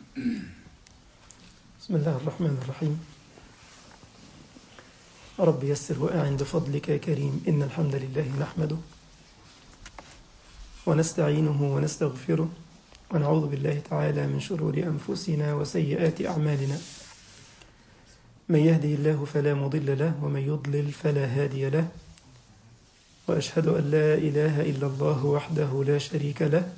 بسم الله الرحمن الرحيم رب يسر وأعن بفضلك يا كريم إن الحمد لله نحمده ونستعينه ونستغفره ونعوذ بالله تعالى من شرور أنفسنا وسيئات أعمالنا من يهدي الله فلا مضل له ومن يضلل فلا هادي له وأشهد أن لا إله إلا الله وحده لا شريك له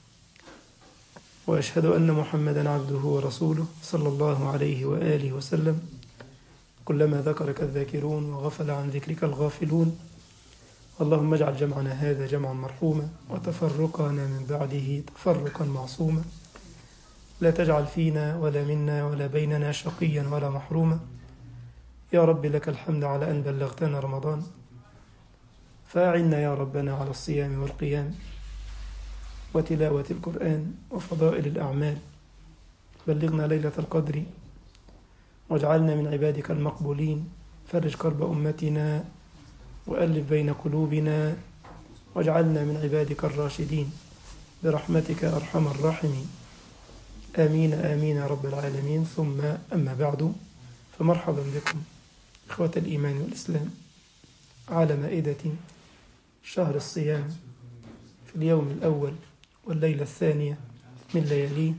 وأشهد أن محمدا عبده ورسوله صلى الله عليه وآله وسلم كلما ذكرك الذاكرون وغفل عن ذكرك الغافلون اللهم اجعل جمعنا هذا جمعا مرحوما وتفرقنا من بعده تفرقا معصوما لا تجعل فينا ولا منا ولا بيننا شقيا ولا محروما يا رب لك الحمد على أن بلغتنا رمضان فأعنا يا ربنا على الصيام والقيام وتلاوة القرآن وفضائل الأعمال بلغنا ليلة القدر واجعلنا من عبادك المقبولين فرج كرب أمتنا وألف بين قلوبنا واجعلنا من عبادك الراشدين برحمتك أرحم الراحمين آمين آمين يا رب العالمين ثم أما بعد فمرحبا بكم إخوة الإيمان والإسلام على مائدة شهر الصيام في اليوم الأول والليلة الثانية من لياليه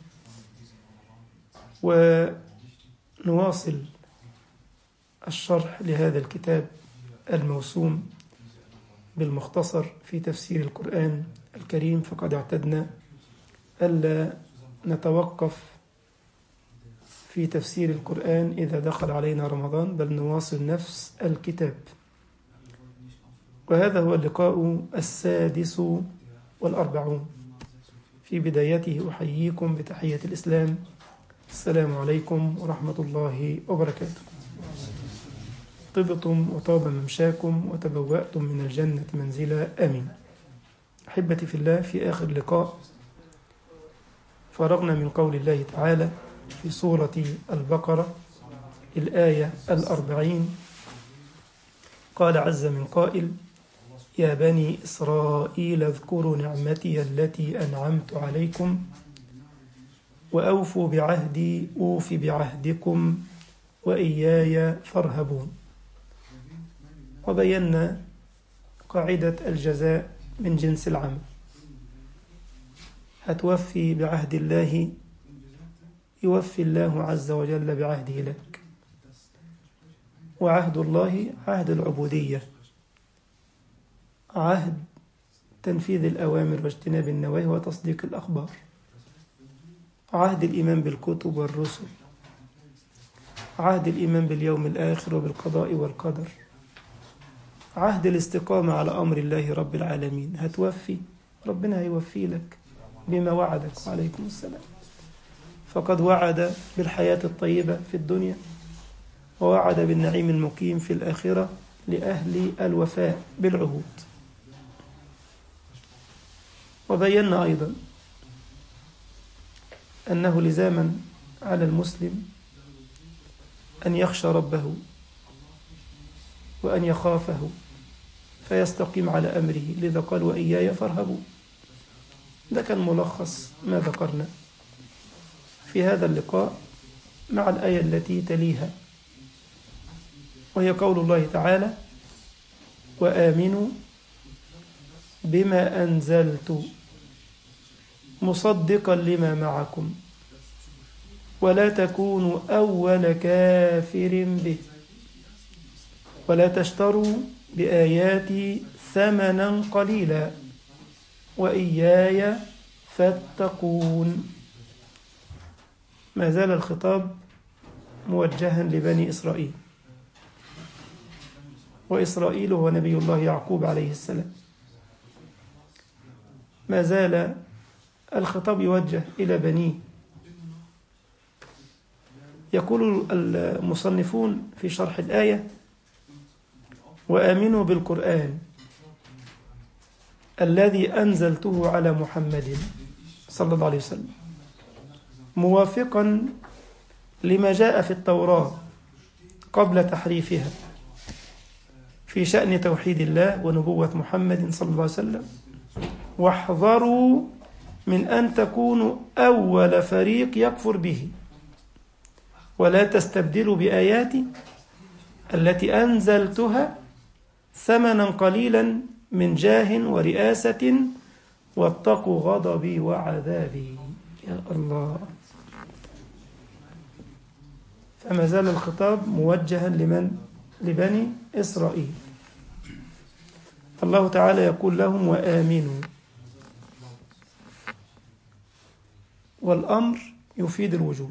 ونواصل الشرح لهذا الكتاب الموسوم بالمختصر في تفسير القرآن الكريم فقد اعتدنا ألا نتوقف في تفسير القرآن إذا دخل علينا رمضان بل نواصل نفس الكتاب وهذا هو اللقاء السادس والأربعون في بدايته أحييكم بتحية الإسلام السلام عليكم ورحمة الله وبركاته طبتم وطاب ممشاكم وتبوأتم من الجنة منزلا آمين أحبتي في الله في آخر لقاء فرغنا من قول الله تعالى في سورة البقرة الآية الأربعين قال عز من قائل يا بني إسرائيل اذكروا نعمتي التي أنعمت عليكم وأوفوا بعهدي أوف بعهدكم وإياي فارهبون وبينا قاعدة الجزاء من جنس العمل هتوفي بعهد الله يوفي الله عز وجل بعهده لك وعهد الله عهد العبودية عهد تنفيذ الأوامر واجتناب النواهي وتصديق الأخبار عهد الإيمان بالكتب والرسل عهد الإيمان باليوم الآخر وبالقضاء والقدر عهد الاستقامة على أمر الله رب العالمين هتوفي ربنا هيوفي لك بما وعدك وعليكم السلام فقد وعد بالحياة الطيبة في الدنيا ووعد بالنعيم المقيم في الآخرة لأهل الوفاء بالعهود وبينا أيضا أنه لزاما على المسلم أن يخشى ربه وأن يخافه فيستقيم على أمره لذا قال وإياي فارهبوا ده كان ملخص ما ذكرنا في هذا اللقاء مع الآية التي تليها وهي قول الله تعالى وآمنوا بما أنزلت مصدقا لما معكم ولا تكونوا أول كافر به ولا تشتروا بآياتي ثمنا قليلا وإياي فاتقون ما زال الخطاب موجها لبني إسرائيل وإسرائيل هو نبي الله يعقوب عليه السلام ما زال الخطاب يوجه إلى بنيه يقول المصنفون في شرح الآية وآمنوا بالقرآن الذي أنزلته على محمد صلى الله عليه وسلم موافقا لما جاء في التوراة قبل تحريفها في شأن توحيد الله ونبوة محمد صلى الله عليه وسلم واحذروا من أن تكونوا أول فريق يكفر به ولا تستبدلوا بآياتي التي أنزلتها ثمنا قليلا من جاه ورئاسة واتقوا غضبي وعذابي يا الله فما زال الخطاب موجها لمن لبني إسرائيل الله تعالى يقول لهم وآمنوا والأمر يفيد الوجوب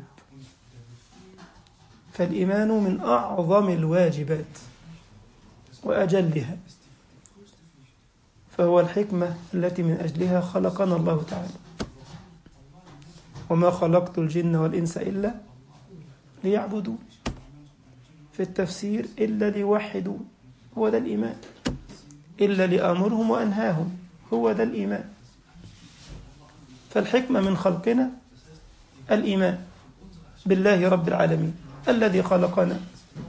فالإيمان من أعظم الواجبات وأجلها فهو الحكمة التي من أجلها خلقنا الله تعالى وما خلقت الجن والإنس إلا ليعبدوا في التفسير إلا ليوحدوا هو ده الإيمان إلا لآمرهم وأنهاهم هو ده الإيمان فالحكمة من خلقنا الإيمان بالله رب العالمين الذي خلقنا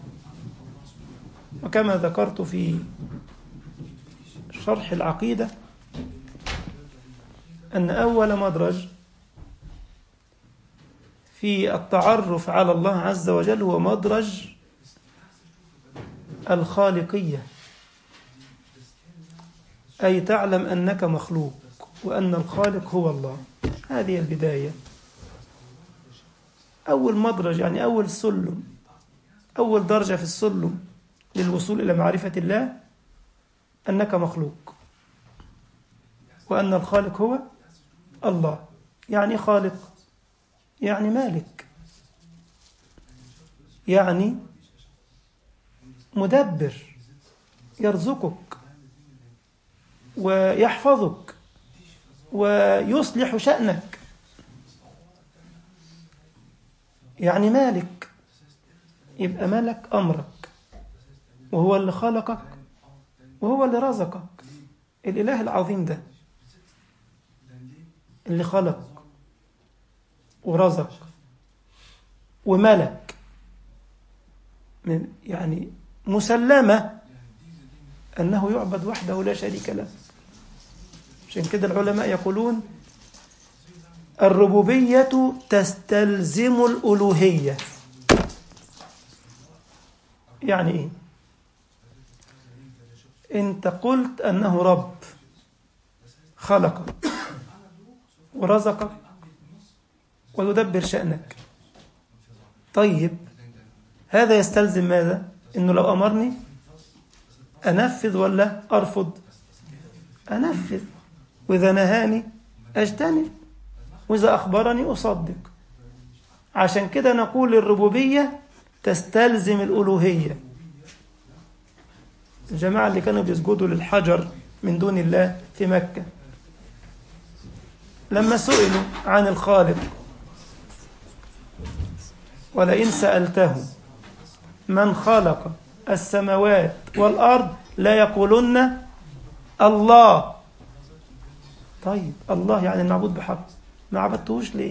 وكما ذكرت في شرح العقيدة أن أول مدرج في التعرف على الله عز وجل هو مدرج الخالقية أي تعلم أنك مخلوق وأن الخالق هو الله هذه البداية أول مدرج يعني أول سلم أول درجة في السلم للوصول إلى معرفة الله أنك مخلوق وأن الخالق هو الله يعني خالق يعني مالك يعني مدبر يرزقك ويحفظك ويصلح شأنك يعني مالك يبقى ملك أمرك وهو اللي خلقك وهو اللي رزقك الإله العظيم ده اللي خلق ورزق وملك من يعني مسلمة أنه يعبد وحده لا شريك له عشان كده العلماء يقولون الربوبية تستلزم الألوهية يعني إيه؟ أنت قلت أنه رب خلقك ورزقك ويدبر شأنك طيب هذا يستلزم ماذا؟ إنه لو أمرني أنفذ ولا أرفض أنفذ وإذا نهاني أجتنب وإذا أخبرني أصدق عشان كده نقول الربوبية تستلزم الألوهية الجماعة اللي كانوا بيسجدوا للحجر من دون الله في مكة لما سئلوا عن الخالق ولئن سألتهم من خلق السماوات والأرض لا يقولن الله طيب الله يعني المعبود بحق ما عبدتوش ليه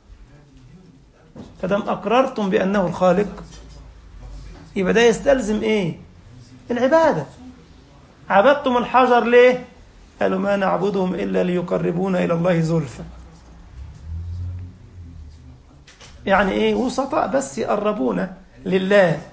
فدام أقررتم بأنه الخالق يبقى ده يستلزم إيه العبادة عبدتم الحجر ليه قالوا ما نعبدهم إلا ليقربونا إلى الله زلفى يعني إيه وسطاء بس يقربونا لله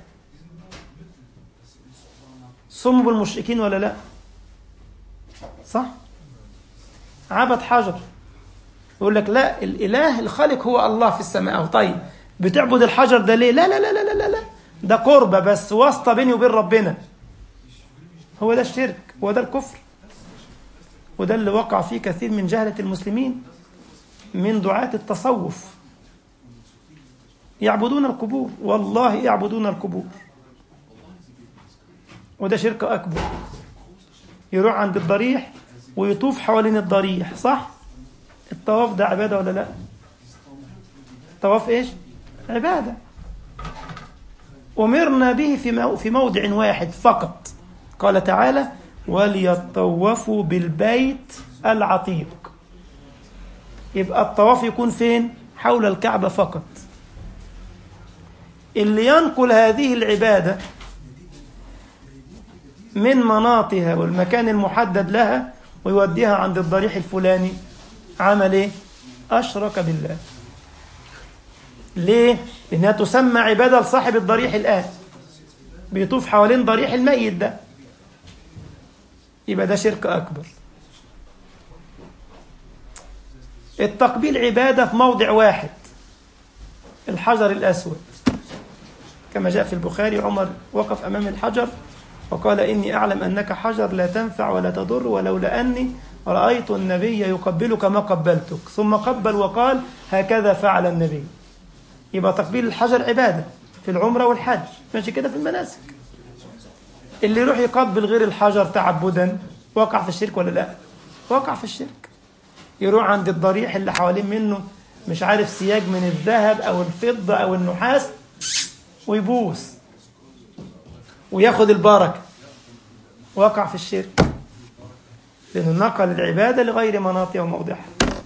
صموا بالمشركين ولا لا صح عبد حجر يقول لك لا الإله الخالق هو الله في السماء طيب بتعبد الحجر ده ليه لا لا لا لا لا لا ده قربة بس واسطة بيني وبين ربنا هو ده الشرك هو ده الكفر وده اللي وقع فيه كثير من جهلة المسلمين من دعاة التصوف يعبدون القبور والله يعبدون القبور وده شرك أكبر يروح عند الضريح ويطوف حوالين الضريح صح الطواف ده عبادة ولا لا الطواف ايش عبادة أمرنا به في في موضع واحد فقط قال تعالى وليطوفوا بالبيت العتيق يبقى الطواف يكون فين حول الكعبة فقط اللي ينقل هذه العبادة من مناطها والمكان المحدد لها ويوديها عند الضريح الفلاني عمل ايه أشرك بالله ليه؟ لأنها تسمى عبادة لصاحب الضريح الآن بيطوف حوالين ضريح الميت ده يبقى ده شرك أكبر التقبيل عبادة في موضع واحد الحجر الأسود كما جاء في البخاري عمر وقف أمام الحجر وقال إني أعلم أنك حجر لا تنفع ولا تضر ولولا أني رأيت النبي يقبلك ما قبلتك ثم قبل وقال هكذا فعل النبي يبقى تقبيل الحجر عبادة في العمرة والحج ماشي كده في المناسك اللي يروح يقبل غير الحجر تعبدا وقع في الشرك ولا لا وقع في الشرك يروح عند الضريح اللي حوالين منه مش عارف سياج من الذهب او الفضة او النحاس ويبوس وياخد البركة وقع في الشرك لأنه نقل العبادة لغير مناطها وموضعها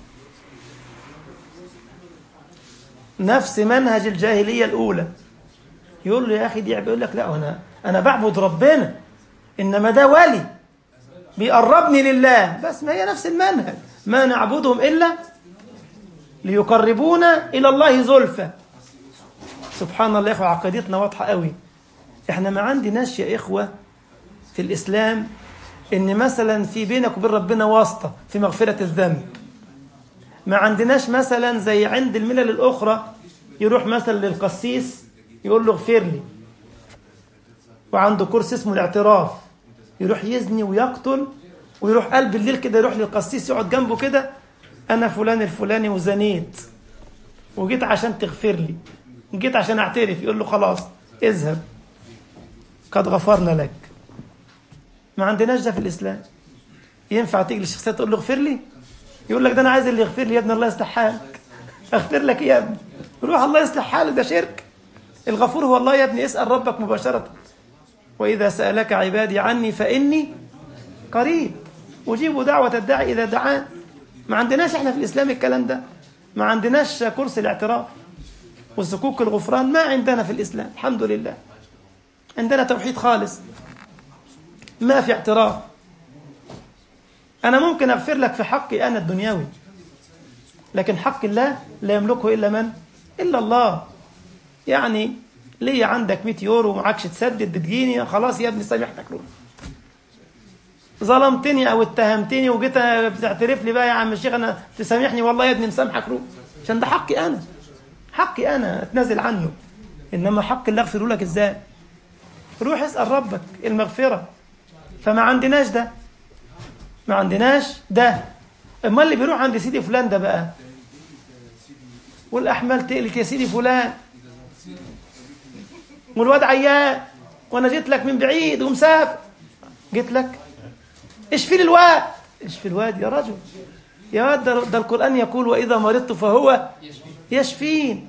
نفس منهج الجاهلية الأولى يقول له يا أخي دي يقول لك لا أنا أنا بعبد ربنا إنما ده ولي بيقربني لله بس ما هي نفس المنهج ما نعبدهم إلا ليقربونا إلى الله زلفى سبحان الله يا إخوة عقيدتنا واضحة قوي إحنا ما عندناش يا إخوة في الإسلام إن مثلا في بينك وبين ربنا واسطة في مغفرة الذنب ما عندناش مثلا زي عند الملل الأخرى يروح مثلا للقسيس يقول له اغفر لي وعنده كورس اسمه الاعتراف يروح يزني ويقتل ويروح قلب الليل كده يروح للقسيس يقعد جنبه كده أنا فلان الفلاني وزنيت وجيت عشان تغفر لي جيت عشان أعترف يقول له خلاص اذهب قد غفرنا لك ما عندناش ده في الإسلام ينفع تيجي للشخصية تقول له اغفر لي يقول لك ده أنا عايز اللي يغفر لي يا ابني الله يصلح حالك اغفر لك يا ابني روح الله يصلح حالك ده شرك الغفور هو الله يا ابني اسأل ربك مباشرة وإذا سألك عبادي عني فإني قريب أجيب دعوة الداعي إذا دعان ما عندناش احنا في الإسلام الكلام ده ما عندناش كرسي الاعتراف وصكوك الغفران ما عندنا في الإسلام الحمد لله عندنا توحيد خالص ما في اعتراف أنا ممكن أغفر لك في حقي أنا الدنيوي لكن حق الله لا يملكه إلا من؟ إلا الله يعني ليا عندك 100 يورو ومعكش تسدد بتجيني خلاص يا ابني سامحتك له ظلمتني او اتهمتني وجيت بتعترف لي بقى يا عم الشيخ انا تسامحني والله يا ابني مسامحك روح عشان ده حقي انا حقي انا اتنازل عنه انما حق الله اغفره لك ازاي روح اسال ربك المغفره فما عندناش ده ما عندناش ده اما اللي بيروح عند سيدي فلان ده بقى والاحمال تقلت يا سيدي فلان والواد عيان وانا جيت لك من بعيد ومسافر جيت لك اشفي لي الواد اشفي الواد يا رجل يا واد ده, ده القرآن يقول وإذا مرضت فهو يشفين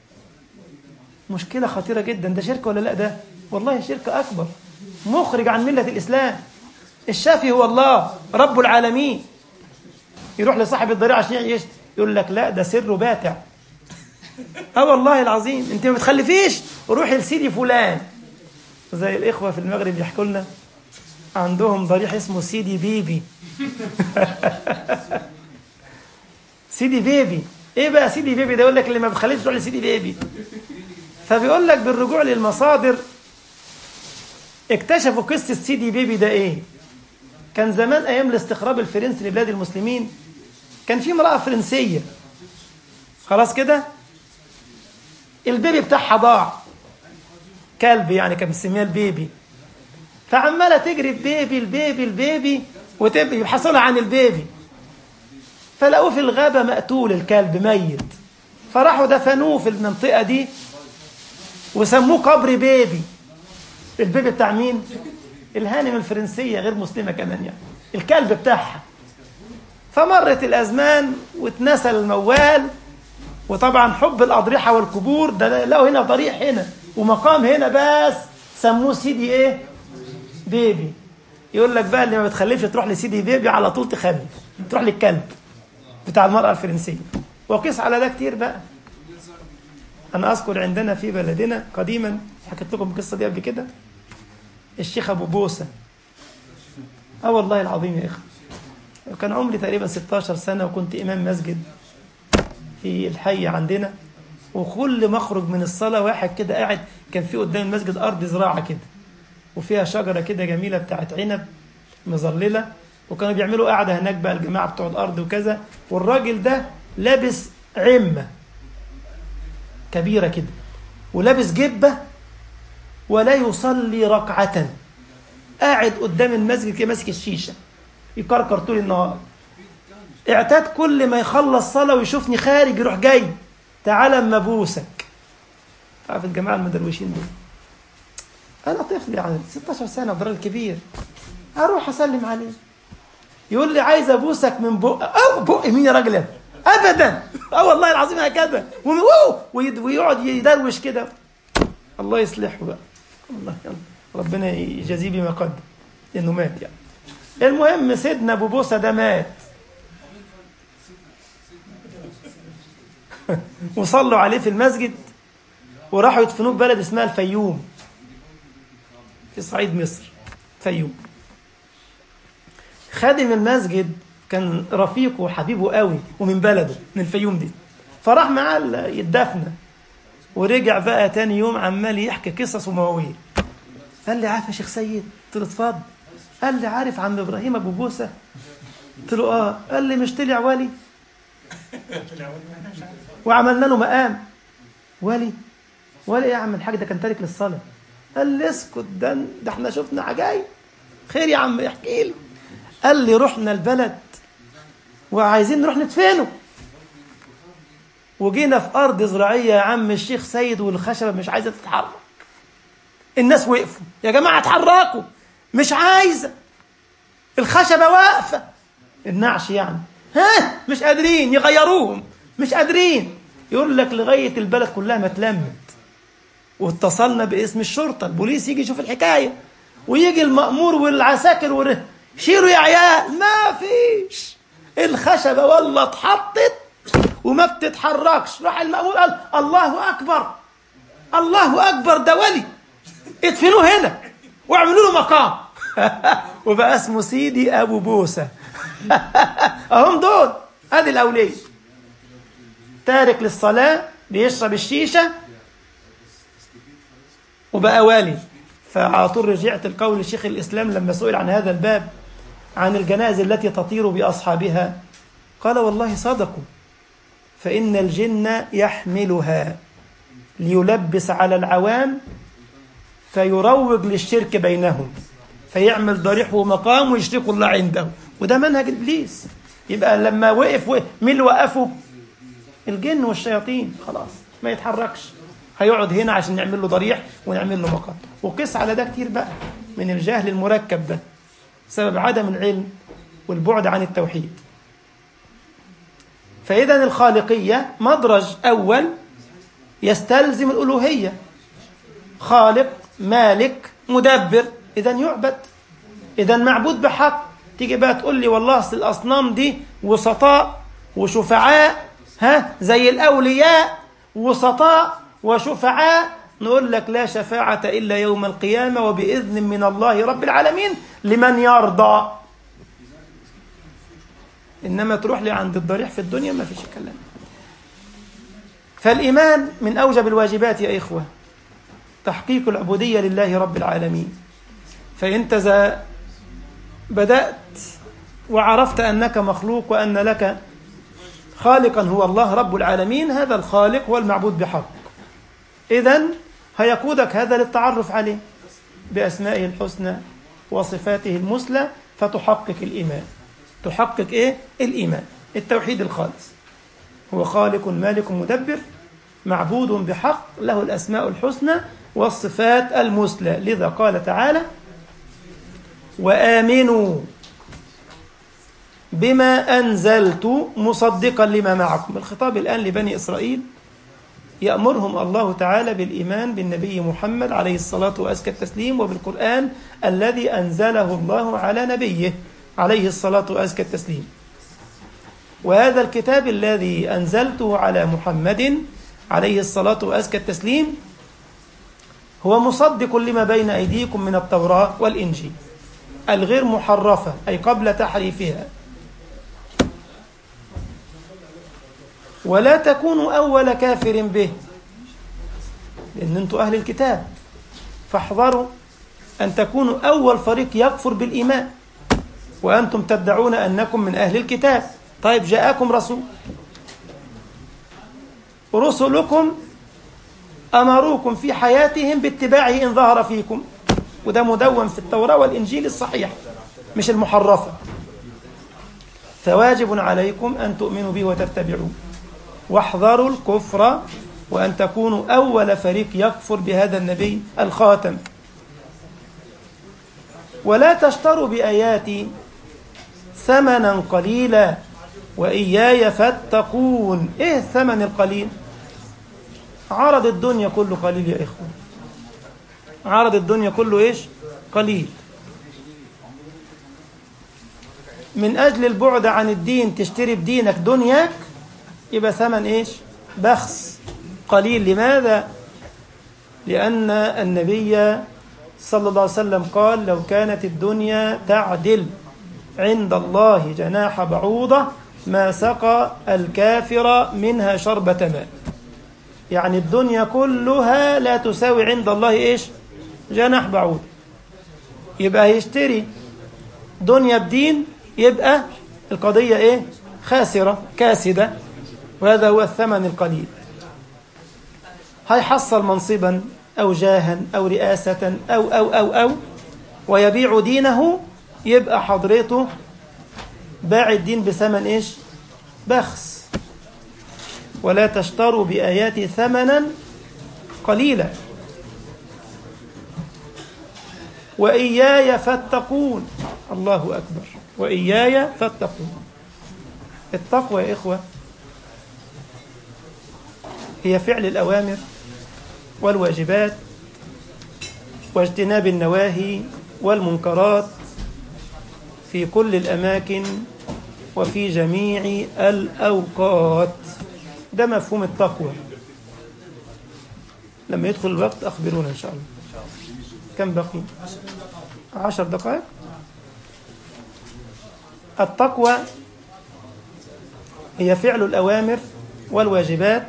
مشكلة خطيرة جدا ده شرك ولا لا ده والله شرك أكبر مخرج عن ملة الإسلام الشافي هو الله رب العالمين يروح لصاحب الضريع عشان يعيش يقول لك لا ده سر باتع اه والله العظيم انت ما بتخلفيش روحي لسيدي فلان زي الاخوه في المغرب يحكوا لنا عندهم ضريح اسمه سيدي بيبي سيدي بيبي ايه بقى سيدي بيبي ده يقول لك اللي ما بتخلفش روح لسيدي بيبي فبيقول لك بالرجوع للمصادر اكتشفوا قصه سيدي بيبي ده ايه كان زمان ايام الاستخراب الفرنسي لبلاد المسلمين كان في امراه فرنسيه خلاص كده البيبي بتاعها ضاع كلب يعني كان مسميها البيبي فعماله تجري البيبي البيبي البيبي وتبقى يبحثون عن البيبي فلقوه في الغابه مقتول الكلب ميت فراحوا دفنوه في المنطقه دي وسموه قبر بيبي البيبي بتاع مين الهانم الفرنسيه غير مسلمه كمان يعني الكلب بتاعها فمرت الازمان واتنسى الموال وطبعا حب الاضرحه والقبور ده لقوا هنا ضريح هنا ومقام هنا بس سموه سيدي ايه بيبي يقول لك بقى اللي ما بتخلفش تروح لسيدي بيبي على طول تخلف تروح للكلب بتاع المرأة الفرنسية وقيس على ده كتير بقى أنا أذكر عندنا في بلدنا قديما حكيت لكم القصة دي قبل كده الشيخ أبو بوسة اه والله العظيم يا إخوة كان عمري تقريبا 16 سنة وكنت إمام مسجد في الحي عندنا وكل ما اخرج من الصلاه واحد كده قاعد كان في قدام المسجد ارض زراعه كده وفيها شجره كده جميله بتاعت عنب مظلله وكانوا بيعملوا قاعده هناك بقى الجماعه بتوع الارض وكذا والراجل ده لابس عمه كبيره كده ولابس جبه ولا يصلي ركعه قاعد قدام المسجد كده ماسك الشيشه يكركر طول النهار اعتاد كل ما يخلص صلاه ويشوفني خارج يروح جاي تعالى اما ابوسك عارف الجماعه المدروشين دول انا طفل يعني 16 سنه وراجل كبير اروح اسلم عليه يقول لي عايز ابوسك من بق او بق مين يا راجل ابدا اه والله العظيم هكذا ويقعد يدروش كده الله يصلحه بقى الله يلا ربنا يجازيه بما قدم لانه مات يعني المهم سيدنا ابو بوسه ده مات وصلوا عليه في المسجد وراحوا يدفنوه في بلد اسمها الفيوم في صعيد مصر فيوم خادم المسجد كان رفيقه وحبيبه قوي ومن بلده من الفيوم دي فراح معاه يتدفن ورجع بقى تاني يوم عمال يحكي قصص ومواويل قال لي عارف يا شيخ سيد قلت له اتفضل قال لي عارف عم ابراهيم ابو بوسه قلت له اه قال لي مش طلع ولي وعملنا له مقام ولي ولي يا عم الحاج ده كان تارك للصلاه قال لي اسكت ده ده احنا شفنا عجايب خير يا عم احكي لي قال لي رحنا البلد وعايزين نروح ندفنه وجينا في ارض زراعيه يا عم الشيخ سيد والخشبه مش عايزه تتحرك الناس وقفوا يا جماعه اتحركوا مش عايزه الخشبه واقفه النعش يعني ها مش قادرين يغيروهم مش قادرين يقول لك لغايه البلد كلها ما اتلمت واتصلنا باسم الشرطه البوليس يجي يشوف الحكايه ويجي المأمور والعساكر وره شيلوا يا عيال ما فيش الخشبه والله اتحطت وما بتتحركش راح المأمور قال الله اكبر الله اكبر ده ولي ادفنوه هنا واعملوا له مقام وبقى اسمه سيدي ابو بوسه اهم دول ادي الاوليه تارك للصلاه بيشرب الشيشه وبقى والي فعلى طول رجعت القول لشيخ الاسلام لما سئل عن هذا الباب عن الجنائز التي تطير باصحابها قال والله صدقوا فان الجن يحملها ليلبس على العوام فيروج للشرك بينهم فيعمل ضريح ومقام ويشركوا الله عنده وده منهج ابليس يبقى لما وقف, وقف مين اللي وقفه الجن والشياطين خلاص ما يتحركش هيقعد هنا عشان نعمل له ضريح ونعمل له مقام وقس على ده كتير بقى من الجهل المركب ده سبب عدم العلم والبعد عن التوحيد فإذا الخالقية مدرج أول يستلزم الألوهية خالق مالك مدبر إذا يعبد إذا معبود بحق تيجي بقى تقول لي والله أصل الأصنام دي وسطاء وشفعاء ها زي الأولياء وسطاء وشفعاء نقول لك لا شفاعة إلا يوم القيامة وبإذن من الله رب العالمين لمن يرضى إنما تروح لي عند الضريح في الدنيا ما فيش كلام فالإيمان من أوجب الواجبات يا إخوة تحقيق العبودية لله رب العالمين فأنت إذا بدأت وعرفت أنك مخلوق وأن لك خالقا هو الله رب العالمين هذا الخالق هو المعبود بحق إذا هيقودك هذا للتعرف عليه بأسمائه الحسنى وصفاته المثلى فتحقق الإيمان تحقق إيه؟ الإيمان التوحيد الخالص هو خالق مالك مدبر معبود بحق له الأسماء الحسنى والصفات المثلى لذا قال تعالى وآمنوا بما أنزلت مصدقا لما معكم الخطاب الآن لبني إسرائيل يأمرهم الله تعالى بالإيمان بالنبي محمد عليه الصلاة وأزكى التسليم وبالقرآن الذي أنزله الله على نبيه عليه الصلاة وأزكى التسليم وهذا الكتاب الذي أنزلته على محمد عليه الصلاة وأزكى التسليم هو مصدق لما بين أيديكم من التوراة والإنجيل الغير محرفة أي قبل تحريفها ولا تكونوا أول كافر به لأن أنتم أهل الكتاب فاحذروا أن تكونوا أول فريق يكفر بالإيمان وأنتم تدعون أنكم من أهل الكتاب طيب جاءكم رسول رسلكم أمروكم في حياتهم باتباعه إن ظهر فيكم وده مدون في التوراة والإنجيل الصحيح مش المحرفة فواجب عليكم أن تؤمنوا به وتتبعوه واحذروا الكفر وأن تكونوا أول فريق يكفر بهذا النبي الخاتم ولا تشتروا بآياتي ثمنا قليلا وإياي فاتقون إيه الثمن القليل عرض الدنيا كله قليل يا إخوة عرض الدنيا كله إيش قليل من أجل البعد عن الدين تشتري بدينك دنياك يبقى ثمن إيش بخس قليل لماذا لأن النبي صلى الله عليه وسلم قال لو كانت الدنيا تعدل عند الله جناح بعوضة ما سقى الكافر منها شربة ماء يعني الدنيا كلها لا تساوي عند الله إيش جناح بعوض يبقى هيشتري دنيا بدين يبقى القضية إيه خاسرة كاسدة وهذا هو الثمن القليل هيحصل منصبا أو جاها أو رئاسة أو أو أو أو ويبيع دينه يبقى حضرته باع الدين بثمن إيش بخس ولا تشتروا بآياتي ثمنا قليلا وإياي فاتقون الله أكبر وإياي فاتقون التقوى يا إخوة هي فعل الأوامر والواجبات واجتناب النواهي والمنكرات في كل الأماكن وفي جميع الأوقات ده مفهوم التقوى لما يدخل الوقت أخبرونا إن شاء الله كم بقي عشر دقائق التقوى هي فعل الأوامر والواجبات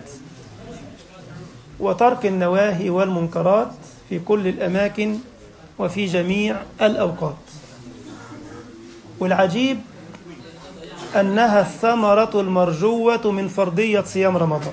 وترك النواهي والمنكرات في كل الأماكن وفي جميع الأوقات والعجيب أنها الثمرة المرجوة من فرضية صيام رمضان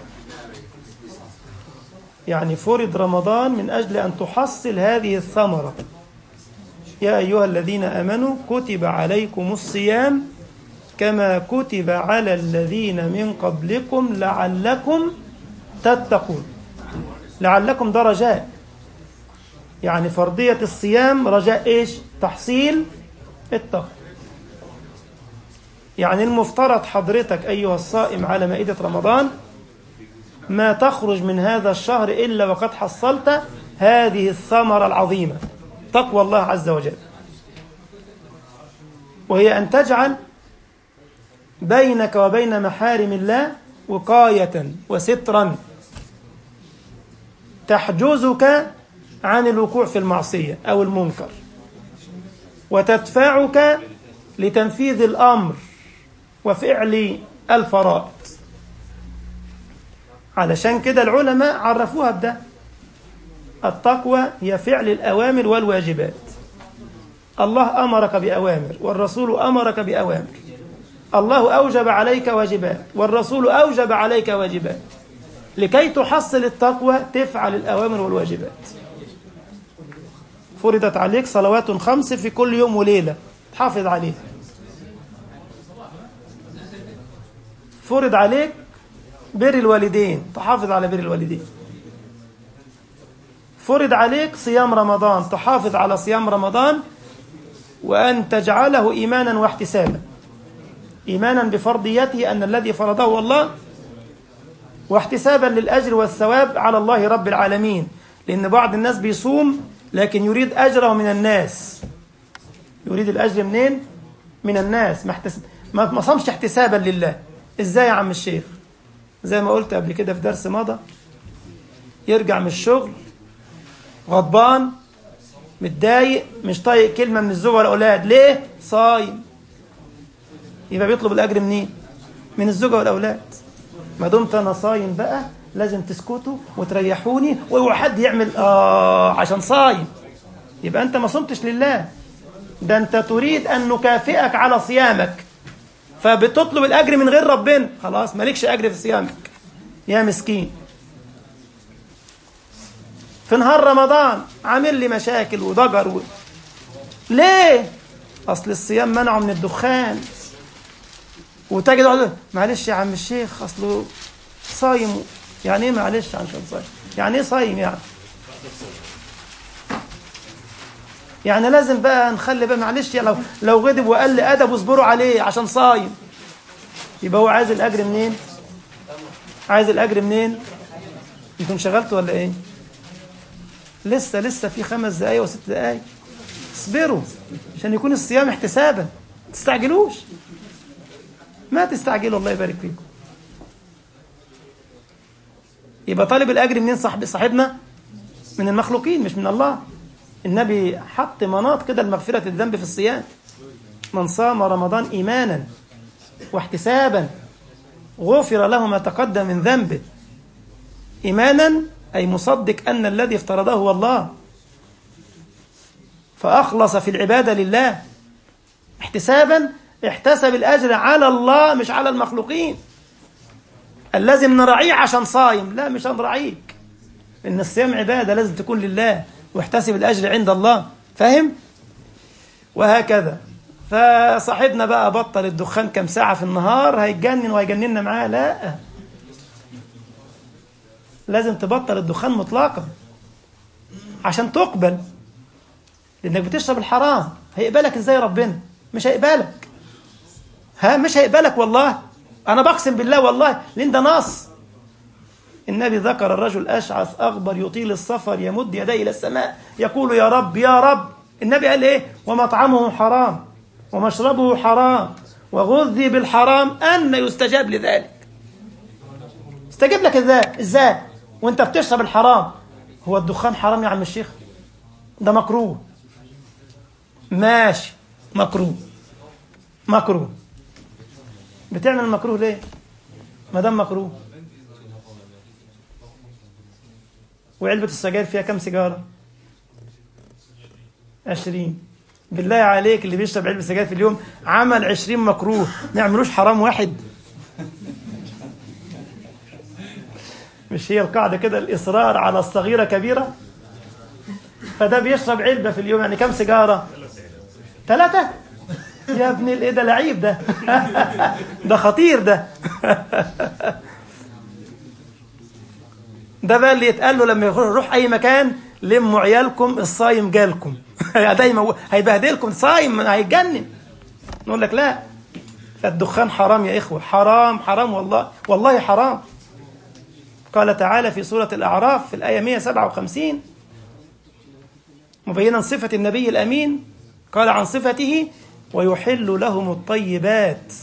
يعني فرض رمضان من أجل أن تحصل هذه الثمرة يا أيها الذين أمنوا كتب عليكم الصيام كما كتب على الذين من قبلكم لعلكم تتقون لعلكم ده رجاء يعني فرضية الصيام رجاء إيش تحصيل التقوى يعني المفترض حضرتك أيها الصائم على مائدة رمضان ما تخرج من هذا الشهر إلا وقد حصلت هذه الثمرة العظيمة تقوى الله عز وجل وهي أن تجعل بينك وبين محارم الله وقاية وسترا تحجزك عن الوقوع في المعصية أو المنكر وتدفعك لتنفيذ الأمر وفعل الفرائض علشان كده العلماء عرفوها بده التقوى هي فعل الأوامر والواجبات الله أمرك بأوامر والرسول أمرك بأوامر الله أوجب عليك واجبات والرسول أوجب عليك واجبات لكي تحصل التقوى تفعل الأوامر والواجبات فرضت عليك صلوات خمس في كل يوم وليلة تحافظ عليها فرض عليك بر الوالدين تحافظ على بر الوالدين فرض عليك صيام رمضان تحافظ على صيام رمضان وأن تجعله إيمانا واحتسابا إيمانا بفرضيته أن الذي فرضه هو الله واحتسابا للأجر والثواب على الله رب العالمين لأن بعض الناس بيصوم لكن يريد أجره من الناس يريد الأجر منين؟ من الناس ما, احتسب ما صامش احتسابا لله ازاي يا عم الشيخ زي ما قلت قبل كده في درس مضى يرجع من الشغل غضبان متضايق مش طايق كلمة من الزوجة والأولاد ليه؟ صايم يبقى بيطلب الأجر منين؟ من الزوجة والأولاد ما دمت انا صايم بقى لازم تسكتوا وتريحوني واوعى حد يعمل اه عشان صايم يبقى انت ما صمتش لله ده انت تريد ان نكافئك على صيامك فبتطلب الاجر من غير ربنا خلاص مالكش اجر في صيامك يا مسكين في نهار رمضان عامل لي مشاكل وضجر و... ليه اصل الصيام منعه من الدخان وتجد واحد معلش يا عم الشيخ اصله صايم يعني ايه معلش عشان صايم يعني ايه صايم يعني يعني لازم بقى نخلي بقى معلش لو لو غضب وقال لي ادب واصبروا عليه عشان صايم يبقى هو عايز الاجر منين عايز الاجر منين انتوا انشغلتوا ولا ايه لسه لسه في خمس دقايق وست دقايق اصبروا عشان يكون الصيام احتسابا ما تستعجلوش ما تستعجلوا الله يبارك فيكم يبقى طالب الاجر منين صاحب صاحبنا من المخلوقين مش من الله النبي حط مناط كده لمغفرة الذنب في الصيام من صام رمضان إيمانا واحتسابا غفر له ما تقدم من ذنبه إيمانا أي مصدق أن الذي افترضه هو الله فأخلص في العبادة لله احتسابا احتسب الأجر على الله مش على المخلوقين اللازم نراعيه عشان صايم لا مش هنراعيك إن الصيام عبادة لازم تكون لله واحتسب الأجر عند الله فاهم؟ وهكذا فصاحبنا بقى بطل الدخان كم ساعة في النهار هيتجنن وهيجننا معاه لا لازم تبطل الدخان مطلقا عشان تقبل لانك بتشرب الحرام هيقبلك ازاي ربنا مش هيقبلك ها مش هيقبلك والله انا بقسم بالله والله لان ده نص النبي ذكر الرجل اشعث اغبر يطيل السفر يمد يديه الى السماء يقول يا رب يا رب النبي قال ايه ومطعمه حرام ومشربه حرام وغذي بالحرام ان يستجاب لذلك استجيب لك ازاي ازاي وانت بتشرب الحرام هو الدخان حرام يا عم الشيخ ده مكروه ماشي مكروه مكروه بتعمل المكروه ليه ما دام مكروه وعلبة السجاير فيها كم سيجارة عشرين بالله عليك اللي بيشرب علبة سجاير في اليوم عمل عشرين مكروه ما يعملوش حرام واحد مش هي القاعدة كده الإصرار على الصغيرة كبيرة فده بيشرب علبة في اليوم يعني كم سيجارة ثلاثة يا ابن الايه ده لعيب ده ده خطير ده ده بقى اللي يتقال له لما يروح اي مكان لموا عيالكم الصايم جالكم دايما هيبهدلكم صايم هيتجنن نقول لك لا الدخان حرام يا اخوه حرام حرام والله والله حرام قال تعالى في سورة الأعراف في الآية 157 مبينا صفة النبي الأمين قال عن صفته ويحل لهم الطيبات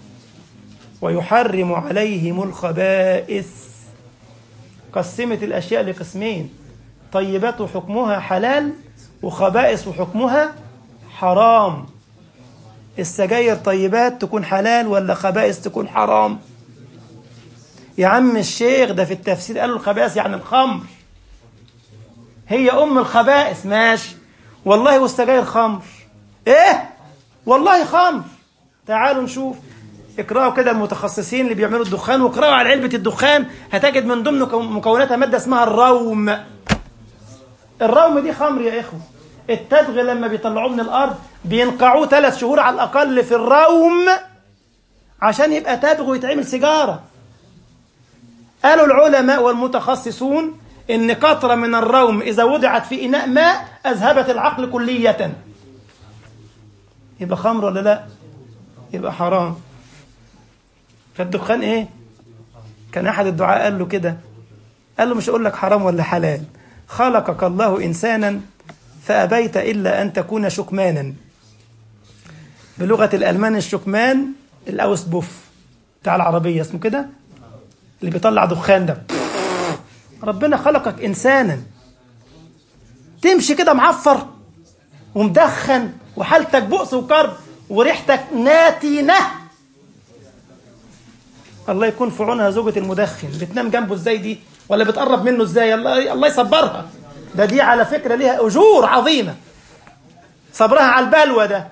ويحرم عليهم الخبائث قسمت الأشياء لقسمين طيبات حكمها حلال وخبائث وحكمها حرام السجاير طيبات تكون حلال ولا خبائث تكون حرام يا عم الشيخ ده في التفسير قالوا الخبائث يعني الخمر هي أم الخبائث ماشي والله والسجاير خمر إيه والله خمر تعالوا نشوف اقرأوا كده المتخصصين اللي بيعملوا الدخان واقرأوا على علبة الدخان هتجد من ضمن مكوناتها مادة اسمها الروم الروم دي خمر يا إخوة التدغ لما بيطلعوه من الأرض بينقعوه ثلاث شهور على الأقل في الروم عشان يبقى تدغ ويتعمل سيجارة قالوا العلماء والمتخصصون إن قطرة من الروم إذا وضعت في إناء ماء أذهبت العقل كلية يبقى خمر ولا لا يبقى حرام فالدخان إيه كان أحد الدعاء قال له كده قال له مش أقول لك حرام ولا حلال خلقك الله إنسانا فأبيت إلا أن تكون شكمانا بلغة الألمان الشكمان الأوسبوف بتاع العربية اسمه كده اللي بيطلع دخان ده ربنا خلقك إنسانا تمشي كده معفر ومدخن وحالتك بؤس وكرب وريحتك ناتنة الله يكون في عونها زوجة المدخن بتنام جنبه ازاي دي ولا بتقرب منه ازاي الله الله يصبرها ده دي على فكرة ليها أجور عظيمة صبرها على البلوى ده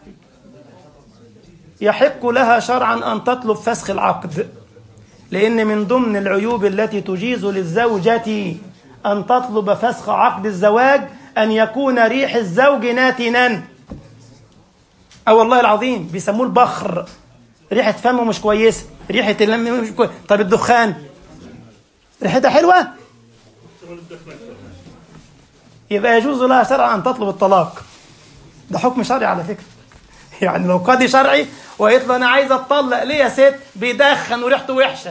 يحق لها شرعا أن تطلب فسخ العقد لأن من ضمن العيوب التي تجيز للزوجة أن تطلب فسخ عقد الزواج أن يكون ريح الزوج ناتنا أو والله العظيم بيسموه البخر ريحة فمه مش كويسة ريحة اللم مش كويسة طب الدخان ريحتها حلوة يبقى يجوز لها شرعا أن تطلب الطلاق ده حكم شرعي على فكرة يعني لو قاضي شرعي وقالت له أنا عايز أتطلق ليه يا ست بيدخن وريحته وحشة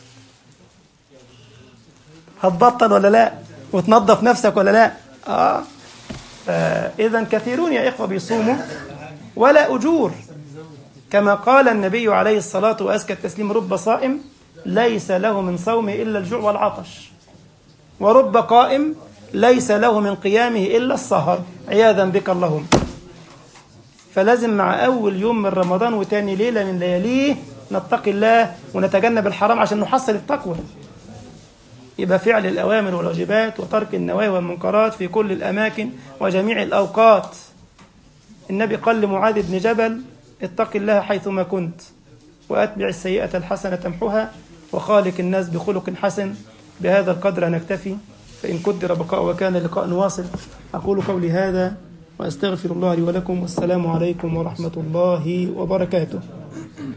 هتبطل ولا لا وتنظف نفسك ولا لا اه إذا كثيرون يا إخوة بيصوموا ولا أجور كما قال النبي عليه الصلاة وأزكى التسليم رب صائم ليس له من صومه إلا الجوع والعطش ورب قائم ليس له من قيامه إلا السهر عياذا بك اللهم فلازم مع أول يوم من رمضان وتاني ليلة من لياليه نتقي الله ونتجنب الحرام عشان نحصل التقوى يبقى فعل الأوامر والواجبات وترك النواهي والمنكرات في كل الأماكن وجميع الأوقات النبي قال لمعاذ بن جبل اتق الله حيثما كنت وأتبع السيئة الحسنة تمحها وخالق الناس بخلق حسن بهذا القدر نكتفي فإن قدر بقاء وكان اللقاء واصل أقول قولي هذا وأستغفر الله لي ولكم والسلام عليكم ورحمة الله وبركاته